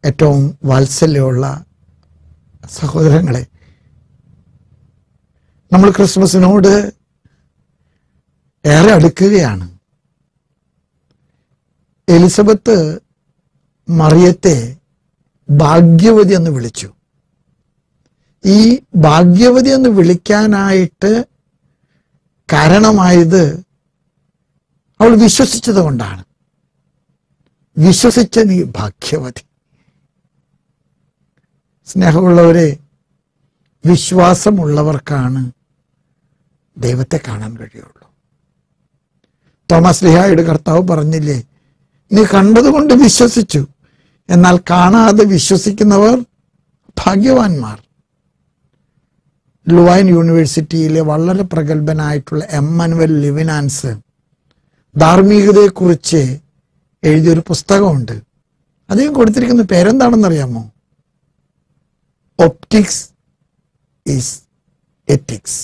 ഏറ്റവും വാത്സല്യമുള്ള സഹോദരങ്ങളെ നമ്മൾ ക്രിസ്മസിനോട് ഏറെ അടുക്കുകയാണ് എലിസബത്ത് മറിയത്തെ ഭാഗ്യവതി എന്ന് വിളിച്ചു ഈ ഭാഗ്യവതി എന്ന് വിളിക്കാനായിട്ട് കാരണമായത് അവൾ വിശ്വസിച്ചത് കൊണ്ടാണ് വിശ്വസിച്ച നീ ഭാഗ്യവതി സ്നേഹമുള്ളവരെ വിശ്വാസമുള്ളവർക്കാണ് ദൈവത്തെ കാണാൻ കഴിയുള്ളൂ തോമസ് ലിഹായുടെ കർത്താവ് പറഞ്ഞില്ലേ നീ കണ്ടതുകൊണ്ട് വിശ്വസിച്ചു എന്നാൽ കാണാതെ വിശ്വസിക്കുന്നവർ ഭാഗ്യവാന്മാർ ലുവൈൻ യൂണിവേഴ്സിറ്റിയിലെ വളരെ പ്രഗത്ഭനായിട്ടുള്ള എമ്മനുവൽ ലിവിനാൻസ് ധാർമ്മികതയെക്കുറിച്ച് എഴുതിയൊരു പുസ്തകമുണ്ട് അദ്ദേഹം കൊടുത്തിരിക്കുന്ന പേരെന്താണെന്നറിയാമോ ഒപ്റ്റിക്സ് ഈസ് എത്തിക്സ്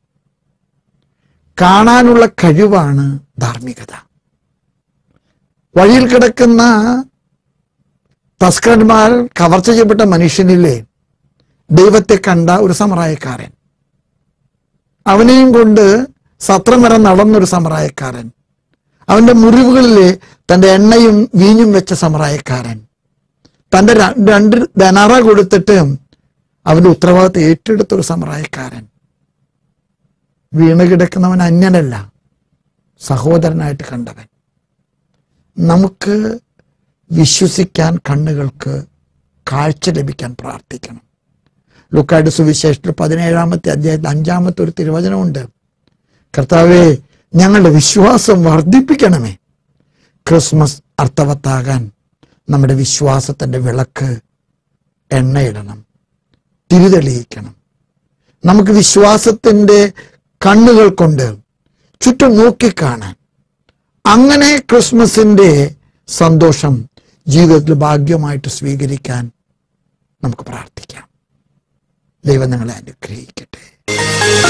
കാണാനുള്ള കഴിവാണ് ധാർമ്മികത വഴിയിൽ കിടക്കുന്ന തസ്കരന്മാർ കവർച്ച ചെയ്യപ്പെട്ട മനുഷ്യനിലെ ദൈവത്തെ കണ്ട ഒരു സമറായക്കാരൻ അവനെയും കൊണ്ട് സത്രം വരെ നടന്നൊരു സമറായക്കാരൻ അവന്റെ മുറിവുകളിലെ തന്റെ എണ്ണയും വീഞ്ഞും വെച്ച സമറായക്കാരൻ തന്റെ ര- രണ്ട് ധനറ കൊടുത്തിട്ട് അവന്റെ ഉത്തരവാദിത്തം ഏറ്റെടുത്ത ഒരു സമറായക്കാരൻ വീണ് കിടക്കുന്നവൻ അന്യനല്ല സഹോദരനായിട്ട് കണ്ടവൻ നമുക്ക് വിശ്വസിക്കാൻ കണ്ണുകൾക്ക് കാഴ്ച ലഭിക്കാൻ പ്രാർത്ഥിക്കണം ലുക്കായുടെ സുവിശേഷത്തിൽ പതിനേഴാമത്തെ അധ്യായത്തിൽ അഞ്ചാമത്തെ ഒരു തിരുവചനമുണ്ട് കർത്താവെ ഞങ്ങളുടെ വിശ്വാസം വർദ്ധിപ്പിക്കണമേ ക്രിസ്മസ് അർത്ഥവത്താകാൻ നമ്മുടെ വിശ്വാസത്തിന്റെ വിളക്ക് എണ്ണയിടണം തിരിതെളിയിക്കണം നമുക്ക് വിശ്വാസത്തിന്റെ കണ്ണുകൾ കൊണ്ട് ചുറ്റും നോക്കിക്കാണാൻ അങ്ങനെ ക്രിസ്മസിന്റെ സന്തോഷം ജീവിതത്തിൽ ഭാഗ്യമായിട്ട് സ്വീകരിക്കാൻ നമുക്ക് പ്രാർത്ഥിക്കാം ദൈവം നിങ്ങളെ അനുഗ്രഹിക്കട്ടെ